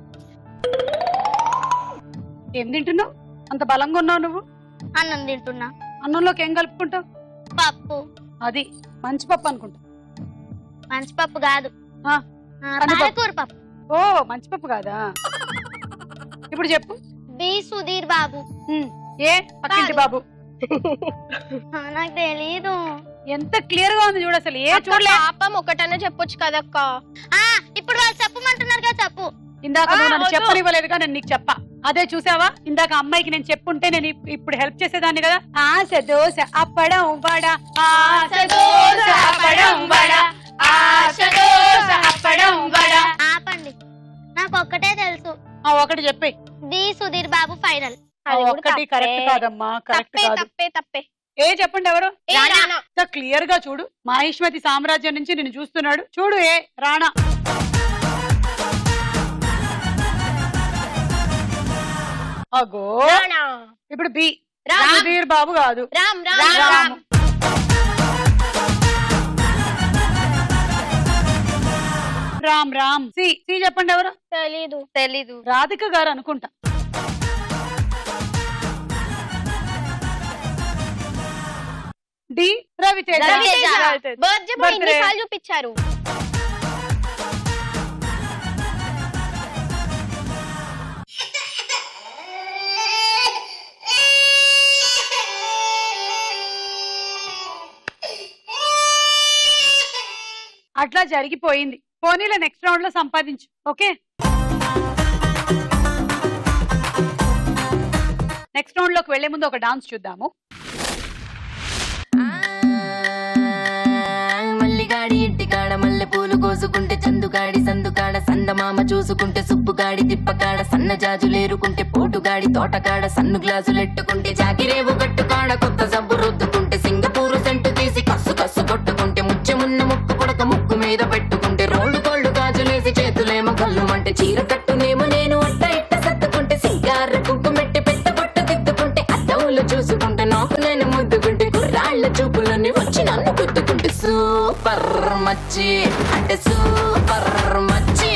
ఏం తింటున్నావు అంత బలంగా ఉన్నావు నువ్వు అన్నం తింటున్నా అన్నంలోకి ఏం కలుపుకుంటావు పప్పు అది మంచి పప్పు అనుకుంటా మంచి పప్పు కాదు ఆ, ఆ, కందిపప్పు. పాలకూర పప్పు ఓ మంచి పప్పు కాదా ఇప్పుడు చెప్పు బి సుధీర్ బాబు ఉమ్, ఏ పక్కింటి కాదు. బాబు ఆ, నాకు తెలీదు ఎంత క్లియర్ గా ఉంది చూడు అసలు ఏ అక్క, చూడలే పాపం ఒకటన్నా చెప్పొచ్చు కదక్క ఆ ఇప్పుడు వాళ్ళు చెప్పమంటున్నారు కదా చెప్పు ఇందాక ఆ, నువ్వు నన్ను వద్దు. చెప్పనివ్వలేదుగా నేను నీకు చెప్పా అదే చూసావా ఇందాక అమ్మాయికి నేను చెప్పుంటే నేను ఇప్- ఇప్పుడు హెల్ప్ చేసేదాన్ని కదా ఆశ దోశ అప్పడం వడ ఆశ దోశ అప్పడం వడ ఆశ దోశ అప్పడం వడ ఆపండి నాకు ఒక్కటే తెలుసు ఆ ఒకటి చెప్పే బి సుధీర్ బాబు ఫైనల్ ఆ అది కూడా ఒక్కటి తప్పే. కరెక్ట్ కాదమ్మా కరెక్ట్ తప్పే కాదు తప్పే తప్పే ఏ చెప్పండి ఎవరు ఏ రానా క్లియర్ గా చూడు మహిష్మతి సామ్రాజ్యం నుంచి నిన్ను చూస్తున్నాడు చూడు ఏ రాణా అగో రానా ఇప్పుడు బి రామ్. సుధీర్ బాబు కాదు రామ్ రామ్ రామ్. రామ్ రామ్ రామ్ సి సి చెప్పండి ఎవరు తెలీదు తెలీదు రాధిక గారు అనుకుంటా D Raviteja Raviteja. Raviteja. Birthday boy Birthday. ఎన్నిసార్లు చూపించారు అట్లా జరిగిపోయింది పోనీలో నెక్స్ట్ రౌండ్ లో సంపాదించు ఓకే నెక్స్ట్ రౌండ్ లోకి వెళ్లే ముందు ఒక డాన్స్ చూద్దాము మల్లిగాడి ఇంటికాడ మల్లె పూలు కోసుకుంటే చందుగాడి సందుకాడ సందమామ చూసుకుంటే సుబ్బుగాడి తిప్పకాడ సన్న జాజులేరుకుంటే పోటుగాడి తోటకాడ సన్ను గ్లాసులెట్టుకుంటే జాకిరేవు కట్టుకాడ కొత్త సబ్బు రుద్దుకుంటే సింగపూరు సెంటు తీసి కస్సు కస్సు కొట్టుకుంటే ముచ్చెమున్న ముక్కు పుడక ముక్కు మీద పెట్టుకుంటే రోడ్డు కోళ్ళు గాజులేసి చేతులేమో కళ్ళు అంటే చీర కట్టునేమో నేను అట్ట ఇట్ట సత్తుకుంటే సింగార కుంకుమెట్టి పెట్ట బొట్ట దిద్దుకుంటే అద్దవులు చూసుకుంటే నాకు నేను ముద్దుకుంటే కుర్రాళ్ళ చూపులని వచ్చి నన్ను గుద్దుకుంటే సూపర్ మచ్చి అంటే సూపర్ మచ్చి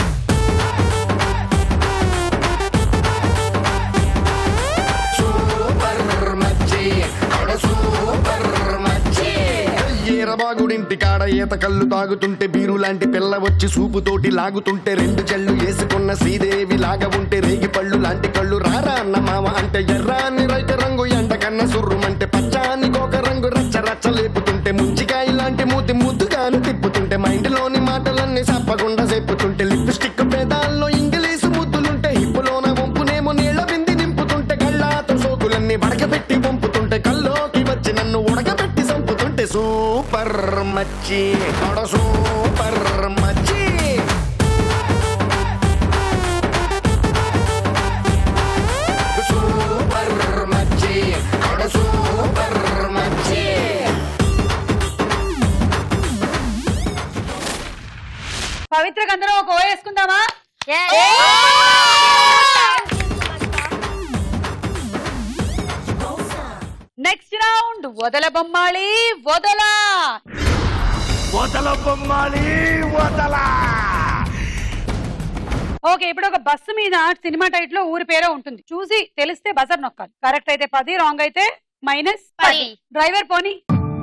సూపర్ మచ్చి అంటే సూపర్ మచ్చి ఈరబాగుడింటి కాడ ఈత కళ్ళు తాగుతుంటే బీరు లాంటి పిల్ల వచ్చి సూపుతోటి లాగుతుంటే రెండు చెళ్ళు వేసుకున్న శ్రీదేవి లాగా ఉంటే రేగి పళ్ళు లాంటి కళ్ళు రారా అన్న మామ అంటే ఎర్రాని రైత రంగు ఎండ కన్న సుర్రుమంటే పచ్చాని కోక రంగు రచ్చ రచ్చ లేపుతుంటే ముంచికాయ లాంటి మూతి ముద్దుగాను తిప్పుతుంటే మైండ్లోని మాటలన్నీ సప్పకుండా చెప్పుతుంటే లిప్స్టిక్ పేదాల్లో ఇంగ్లీషు ముద్దులుంటే హిప్పులోన వంపునేమో నీళ్ళ బింది నింపుతుంటే కళ్ళాతో సోకులన్నీ వడకబెట్టి పంపుతుంటే కల్లోకి వచ్చి నన్ను ఉడకబెట్టి చంపుతుంటే సూపర్ మచ్చి అడ సూపర్ మచ్చి సూపర్ మచ్చి అడ సూపర్ మచ్చి పవిత్రకి అందరం ఒక ఓ వేసుకుందామా నెక్స్ట్ రౌండ్ వదల బొమ్మాళి వదల వదల బొమ్మాలి వదల ఓకే ఇప్పుడు ఒక బస్సు మీద సినిమా టైట్ లో ఊరి పేరే ఉంటుంది చూసి తెలిస్తే బజర్ నొక్కాలి కరెక్ట్ అయితే పది రాంగ్ అయితే మైనస్ పది. డ్రైవర్ పోనీ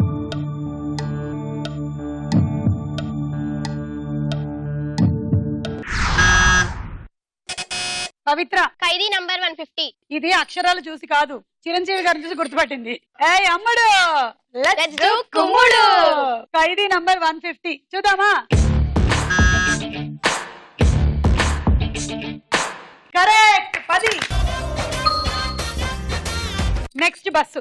Pavitra Khaidi number one fifty ఇది అక్షరాలు చూసి కాదు చిరంజీవి గారిని చూసి గుర్తుపట్టింది ఏయ్ అమ్ముడు Let's లెట్స్ do డు కుమ్ముడు ఖైదీ నంబర్ వన్ ఫిఫ్టీ చూద్దామా కరెక్ట్ పది నెక్స్ట్ బస్సు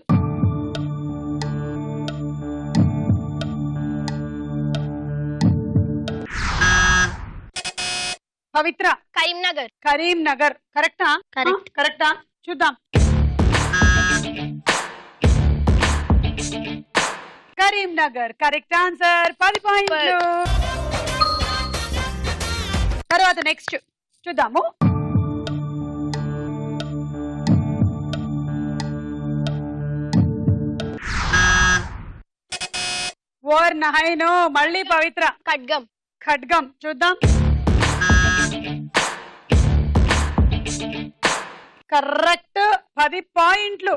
పవిత్ర కరీంనగర్ కరీం నగర్ కరెక్టా Correct. కరెక్టా చూద్దాం కరీం నగర్ కరెక్ట్ ఆన్సర్ పది పాయింట్లు తర్వాత నెక్స్ట్ చూద్దాము ఓర్ నహైనో మళ్ళీ పవిత్ర ఖడ్గం ఖడ్గం చూద్దాం కరెక్ట్ పది పాయింట్లు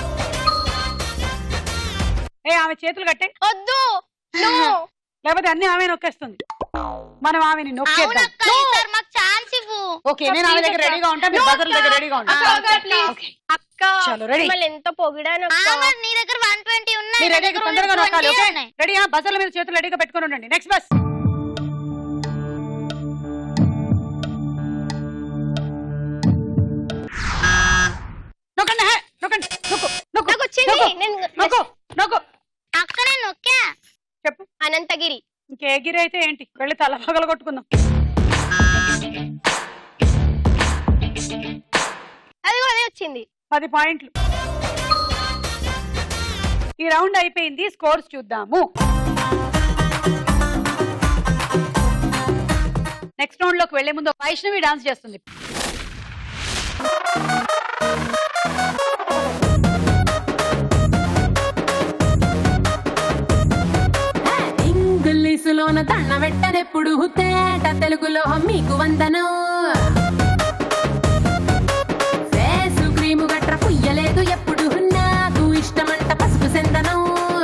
ఏ ఆమె చేతులు కట్టే వద్దు No. లేకపోతే అన్ని ఆమె నొక్కేస్తుంది మనం ఆమెని నొక్కేద్దాం అవునక్క ఈసారి మాకు ఛాన్స్ ఇవ్వు ఓకే నేను ఆమె దగ్గర రెడీగా ఉంటా మీరు బజర్ దగ్గర రెడీగా అక్క, ఉంటా అక్క, please. ఓకే. అక్క చలో, ready. మిమ్మల్ని ఎంత పొగిడాను ఆ, అక్క మరి నీ దగ్గర వన్ ట్వంటీ ఉన్నాయి మీరు నా రెడీగా దగ్గర తొందరగా 120 నొక్కాలి ఓకే ఉన్నాయి. రెడీ బజర్ల మీద చేతులు రెడీగా పెట్టుకొని ఉండండి నెక్స్ట్ బస్ నొక్కండి హే, నొక్కండి నొక్కు నొక్కు నాకు వచ్చింది నొక్కు, నేను నొక్కు నొక్కు అక్క నేను నొక్కా చెప్పు అనంతగిరి ఇంకే గిరి అయితే ఏంటి వెళ్ళి తల పగల కొట్టుకుందాం అది అదే వచ్చింది పది పాయింట్లు ఈ రౌండ్ అయిపోయింది స్కోర్స్ చూద్దాము నెక్స్ట్ రౌండ్ లోకి వెళ్లే ముందు వైష్ణవి డాన్స్ చేస్తుంది ఇంగ్లీషులోన దండ పెట్టనెప్పుడు తేట తెలుగులో మీకు వందనం ఫేసు క్రీము గట్ర పుయ్యలేదు ఎప్పుడు నాకు ఇష్టమంట పసుపు సెందనం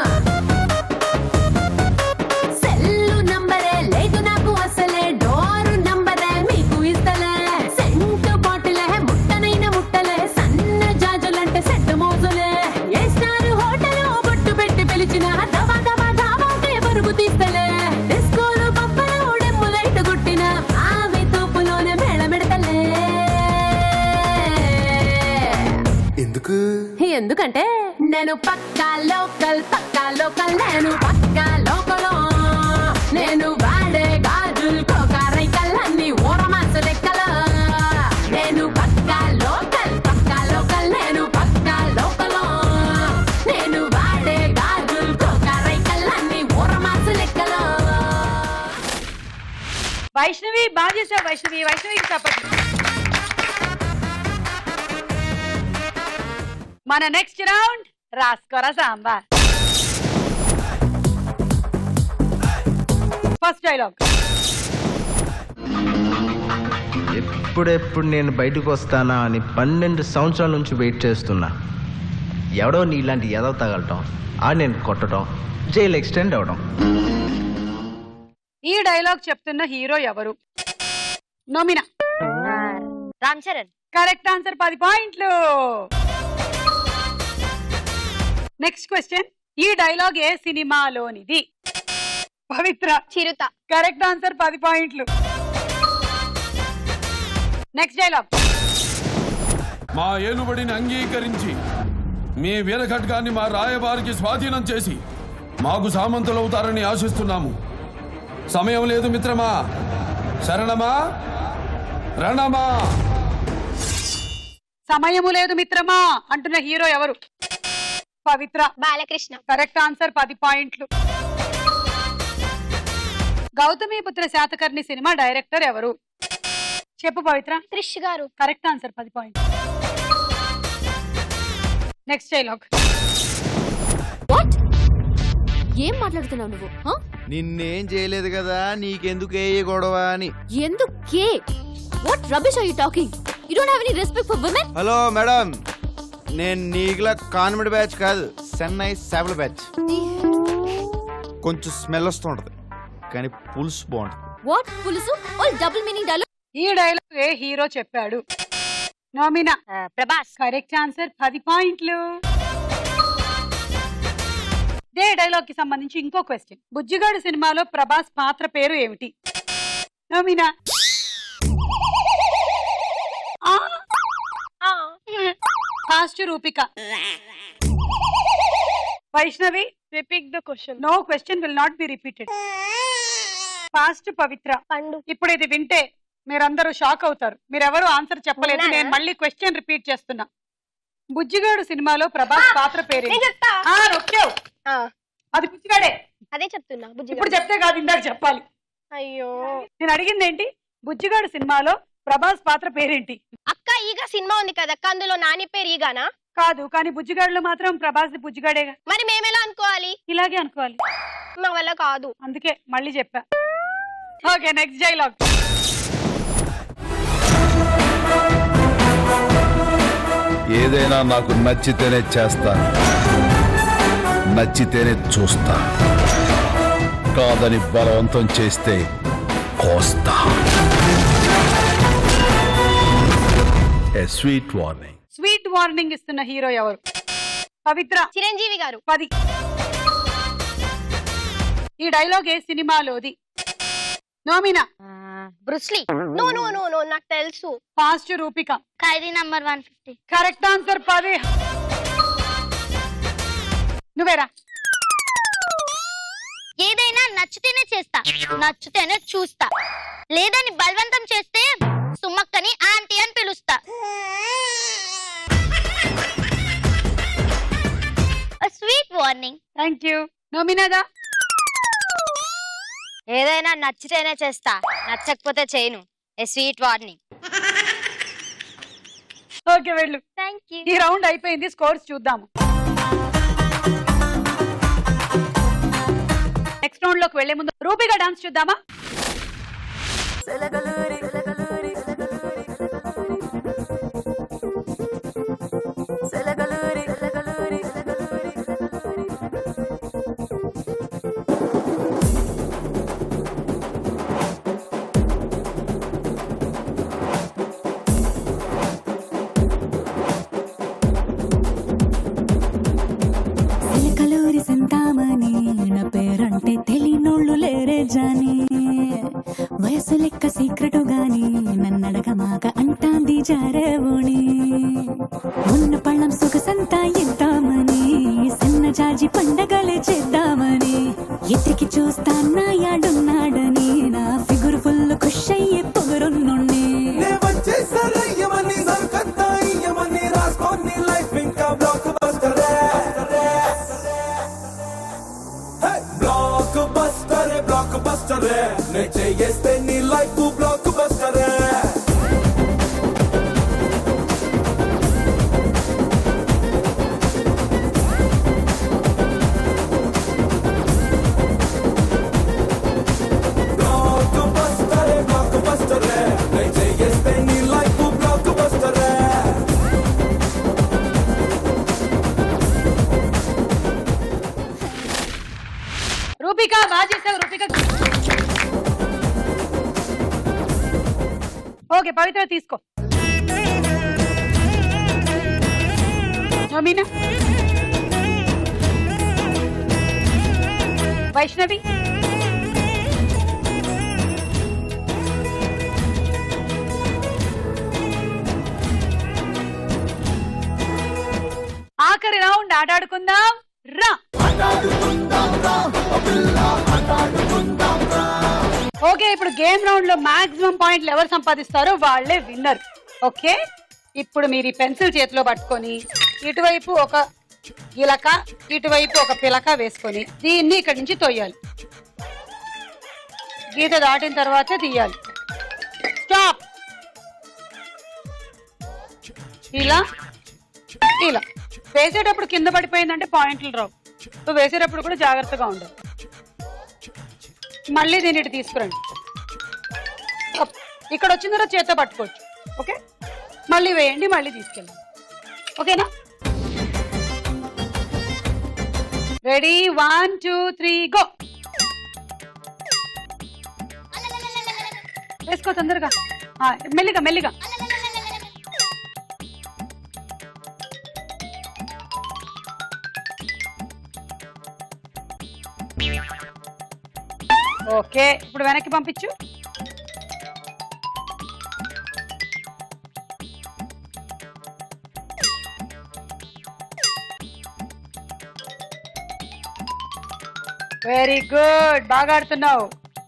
సెల్లు నంబరే లేదు నాకు అసలే డోరు నంబరే మీకు ఇస్తలే సెంటు బాటిలే ముట్టనైన ముట్టలే సన్న జాజులంటే సెట్ మోజులే ఏ స్టార్ హోటల్ బొట్టు పెట్టి పిలిచిన దవా దవా దావాకే పరుగు తీస్తలే డిస్కోలు పప్పలు డెమ్ము లైట్ కొట్టిన ఆమె తోపులోనే మేళమెడతలే ఎందుకు ఎందుకంటే నేను పక్కా లోకల్ పక్కా లోకల్ నేను పక్కా లోకలో నేను వాడే గాజులు కోకారైకల్లన్నీ ఊరమాస లెక్కలో నేను పక్కా లోకల్ పక్కా లోకల్ నేను పక్కా లోకలో నేను వాడే గాజులు కోకారైకల్లన్నీ ఊరమాస లెక్కలో వైష్ణవి బాగా చేసావు వైష్ణవి వైష్ణవికి చప్పట్లు మన నెక్స్ట్ రౌండ్ రాస్కోరా సాంబార్ ఫస్ట్ డైలాగ్ ఎప్పుడెప్పుడు నేను బయటకు వస్తానా అని పన్నెండు సంవత్సరాల నుంచి వెయిట్ చేస్తున్నా ఎవడో నీలాంటి ఎదవ తగలటం ఆ నేను కొట్టడం జైలు ఎక్స్టెండ్ అవడం ఈ డైలాగ్ చెప్తున్న హీరో ఎవరు నోమినా రామ్ చరణ్ కరెక్ట్ ఆన్సర్ పది పాయింట్లు నెక్స్ట్ క్వశ్చన్ ఈ డైలాగ్ ఏ సినిమాలోనిది పవిత్ర చిరుత కరెక్ట్ ఆన్సర్ పది పాయింట్లు నెక్స్ట్ డైలాగ్ మా ఏలుబడిని అంగీకరించి మీ వీరఖడ్గాన్ని మా రాయబారికి స్వాధీనం చేసి మాకు సామంతులవుతారని ఆశిస్తున్నాము సమయం లేదు మిత్రమా శరణమా రణమా సమయము లేదు మిత్రమా అంటున్న హీరో ఎవరు పవిత్ర బాలకృష్ణ కరెక్ట్ ఆన్సర్ పది పాయింట్లు గౌతమి పుత్ర శాతకర్ణి సినిమా డైరెక్టర్ ఎవరు చెప్పు పవిత్ర క్రిష్ గారు కరెక్ట్ ఆన్సర్ పది పాయింట్ నెక్స్ట్ డైలాగ్ ఏం మాట్లాడుతున్నావు నువ్వు హ? నిన్నేం చేయలేదు కదా నీకెందుకు ఏ గొడవ అని ఎందుకే what rubbish are you talking you don't have any respect for women hello madam నేను నీకులా కాన్వెంట్ బ్యాచ్ కాదు చెన్నై సేవల బ్యాచ్ కొంచెం స్మెల్ వస్తుంటది కానీ పులుసు బాగుంటుంది వాట్ పులుసు ఆల్ డబుల్ మీనింగ్ డైలాగ్ ఈ డైలాగ్ ఏ హీరో చెప్పాడు నోమినా ప్రభాస్ కరెక్ట్ ఆన్సర్ పది పాయింట్లు ఇదే డైలాగ్ కి సంబంధించి ఇంకో క్వశ్చన్ బుజ్జిగాడు సినిమాలో ప్రభాస్ పాత్ర పేరు ఏమిటి Nomina fast Roopika Vaishnavi repeat the question no question will not be repeated fast Pavitra పండు ఇప్పుడు ఇది వింటే మీరందరూ షాక్ అవుతారు మీరెవరు ఆన్సర్ చెప్పలేదు ఉన్నానా? నేను మళ్ళీ క్వశ్చన్ రిపీట్ చేస్తున్నా బుజ్జిగాడు సినిమాలో ప్రభాస్ పాత్ర పేరు నేను చెప్తా. నొక్కావు అది బుజ్జిగాడే అదే చెప్తున్నా బుజ్జి ఇప్పుడు చెప్తే కాదు ఇందాక చెప్పాలి అయ్యో నేను అడిగింది ఏంటి బుజ్జిగాడు సినిమాలో ప్రభాస్ పాత్ర పేరేంటి అక్క ఈగ సినిమా ఉంది కదా అక్క అందులో నాని పేరు ఈగానా కాదు కానీ బుజ్జిగాడులో మాత్రం ప్రభాస్ బుజ్జిగాడేగా మరి మేమెలా అనుకోవాలి ఇలాగే అనుకోవాలి మా వల్ల కాదు అందుకే మళ్ళీ చెప్పా ఓకే నెక్స్ట్ డైలాగ్ ఏదైనా నాకు నచ్చితేనే చేస్తా నచ్చితేనే చూస్తా కాదని బలవంతం చేస్తే కోస్తా ఏ స్వీట్ వార్నింగ్ స్వీట్ వార్నింగ్ ఇస్తున్న హీరో ఎవరు పవిత్ర చిరంజీవి గారు పది ఈ డైలాగ్ ఏ సినిమాలోది Nomina Bruce Lee no no no no నాకు తెలుసు fast Roopika Khaidi number one fifty correct answer పది నువ్వేరా ఏదైనా నచ్చితేనే చేస్తా నచ్చితేనే చూస్తా లేదని బలవంతం చేస్తే సుమ్మక్కని ఆంటీ అని పిలుస్తా స్వీట్ వార్నింగ్ థ్యాంక్ యూ నోమినాదా ఏదైనా నచ్చితేనే చేస్తా నచ్చకపోతే చేయను ఏ స్వీట్ వార్నింగ్ ఓకే వెళ్ళు థ్యాంక్ యూ ఈ రౌండ్ అయిపోయింది స్కోర్స్ చూద్దాము నెక్స్ట్ రౌండ్ లోకి వెళ్లే ముందు రూపిగా డాన్స్ చూద్దామా సిలకలూరి సింతామణి నా పేరంటే తెలియనోళ్ళు లేరే జాని వయసు లెక్క సీక్రెట్ గాని నన్నడగమాక అంటాంది జారేవోణి ఉన్న పళ్ళం సొగసంతా ఇద్దామని సన్న జాజి పండగలే చేద్దామని ఎత్తికి చూస్తా నా యాడున్నాడని నా ఫిగురు ఫుల్ ఖుష్ అయ్యే పొగరున్నుండి వచ్చేసరయ్యమని సరుకంతా ఇయ్యమని రాసుకోని లైఫ్ ఇంకా బ్లాక్ బస్టరే బ్లాక్ బస్టరే బ్లాక్ బస్టరే నే చేస్తే నీ లైఫ్ బ్లాక్ బస్టరే బ్లాక్ బస్టరే బ్లాక్ బస్టరే నే చేస్తే నీ లైఫ్ బ్లాక్ బస్టరే రూపిక బాగా చేసావు రూపిక ఓకే పవిత్ర తీసుకో నోమినా వైష్ణవి ఆఖరి రౌండ్ ఆటాడుకుందాం రా ఓకే ఇప్పుడు గేమ్ రౌండ్ లో మాక్సిమం పాయింట్లు ఎవరు సంపాదిస్తారో వాళ్ళే విన్నర్ ఓకే ఇప్పుడు మీరు ఈ పెన్సిల్ చేతిలో పట్టుకొని ఇటువైపు ఒక గిలక ఇటువైపు ఒక పిలక వేసుకొని దీన్ని ఇక్కడి నుంచి తొయ్యాలి గీత దాటిన తర్వాత తీయాలి స్టాప్ ఇలా ఇలా వేసేటప్పుడు కింద పడిపోయిందంటే పాయింట్లు రావు నువ్వు వేసేటప్పుడు కూడా జాగ్రత్తగా ఉండాలి మళ్ళీ దీన్ని ఇటు తీసుకురండి అప్. ఇక్కడ వచ్చిన తర్వాత చేత్తో పట్టుకోవచ్చు ఓకే మళ్ళీ వేయండి మళ్ళీ తీసుకెళ్ళండి ఓకేనా ready one two three go వేసుకో తొందరగా ఆ, మెల్లిగా మెల్లిగా ఓకే ఇప్పుడు వెనక్కి పంపించు వెరీ గుడ్ బాగా ఆడుతున్నావు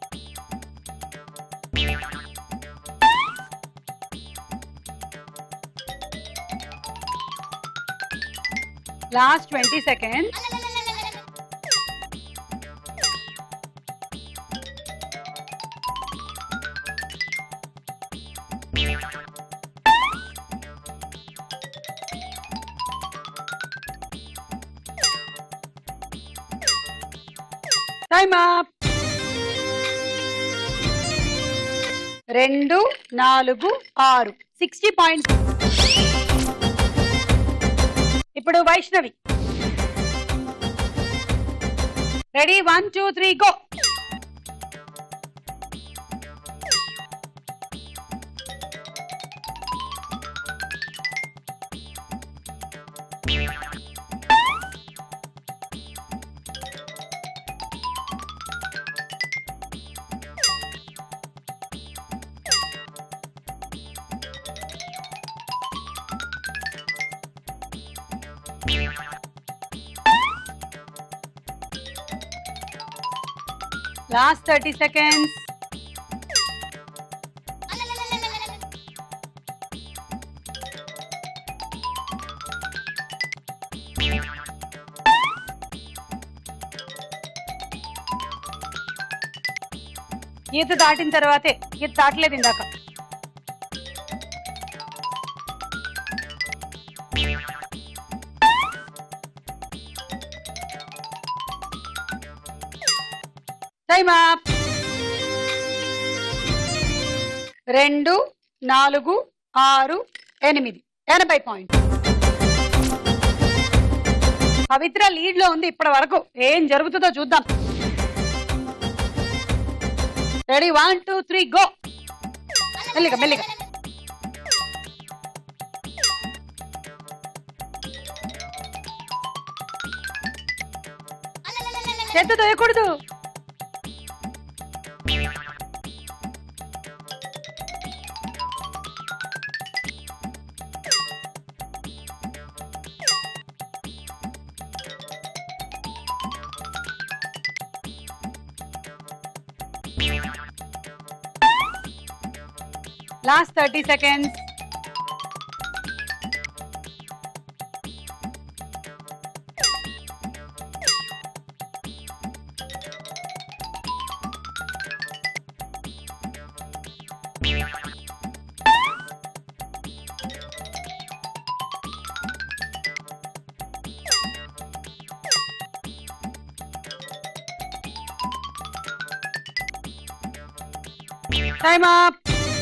last twenty second time up రెండు నాలుగు ఆరు సిక్స్టీ పాయింట్స్ ఇప్పుడు Vaishnavi ready one two three go last thirty seconds ఈత దాటిన తర్వాతే ఈత దాటలేదు ఇందాక టైమ్ అప్ రెండు నాలుగు ఆరు ఎనిమిది ఎనభై పాయింట్ పవిత్ర లీడ్ లో ఉంది ఇప్పటి వరకు ఏం జరుగుతుందో చూద్దాం ready one two three go మెల్లిగా మెల్లిగా చేత్తో తోయకూడదు last thirty seconds time up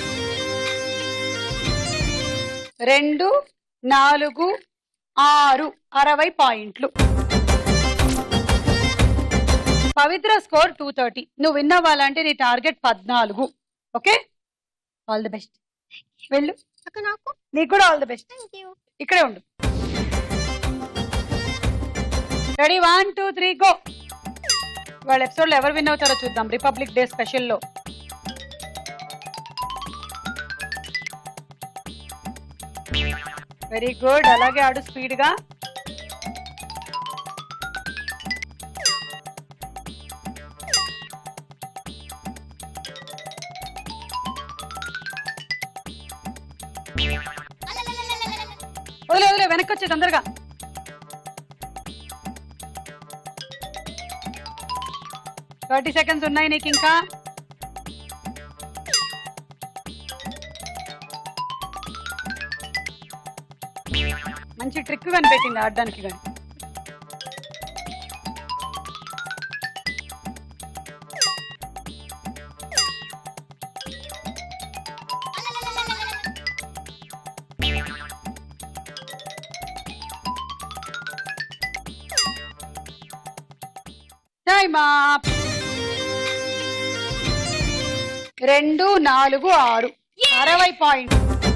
రెండు నాలుగు ఆరు అరవై పాయింట్లు పవిత్ర స్కోర్ టూ థర్టీ నువ్వు విన్ అవ్వాలంటే నీ టార్గెట్ పద్నాలుగు ఓకే ఆల్ ది బెస్ట్ వెళ్ళు నీకు కూడా ఆల్ ది బెస్ట్ ఇక్కడే ఉండు ready one two three go వాళ్ళ ఎపిసోడ్ లో ఎవరు విన్ అవుతారో చూద్దాం రిపబ్లిక్ డే స్పెషల్ లో వెరీ గుడ్ అలాగే ఆడు స్పీడ్ గా వదిలే వదిలే వెనక్కి వచ్చే తొందరగా థర్టీ సెకండ్స్ ఉన్నాయి నీకు ఇంకా మంచి ట్రిక్ కనిపెట్టింది ఆడడానికి కానీ టైమ్ అప్ రెండు నాలుగు ఆరు అరవై పాయింట్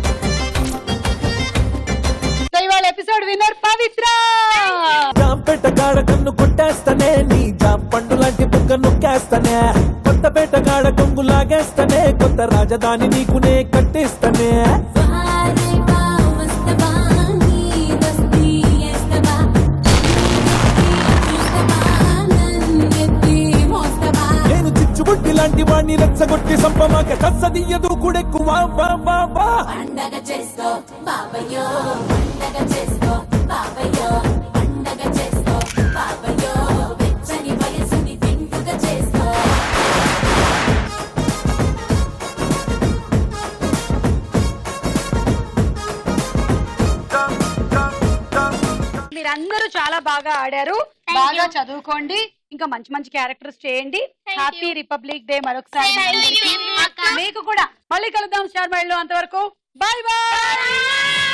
సో ఇవాళ ఎపిసోడ్ విన్నర్ పవిత్ర జాంపేట గాడ కన్ను కొట్టేస్తానే నీ జాం పండు లాంటి బుగ్గ నొక్కేస్తానే కొత్తపేట గాడ కొంగు లాగేస్తానే కొత్త రాజధాని నీకునే కట్టేస్తానే నేను చిచ్చుబుట్టి లాంటి వాణ్ణి రెచ్చగొట్టి సంపమాక కసదియ్యదు కూడెక్కు వా వా వా వా పండగ చేసుకో బాబయ్యో పండగ చేసుకో బాబయ్యో పండగ చేసుకో బాబయ్యో వెచ్చని వయసుని విందుగా చేసుకో మీరందరూ చాలా బాగా ఆడారు బాగా చదువుకోండి ఇంకా మంచి మంచి క్యారెక్టర్స్ చేయండి హ్యాపీ రిపబ్లిక్ డే మరొకసారి మీ అందరికీ. మీకు కూడా మళ్ళీ కలుద్దాం స్టార్ మైల్ లో అంతవరకు బాయ్ బాయ్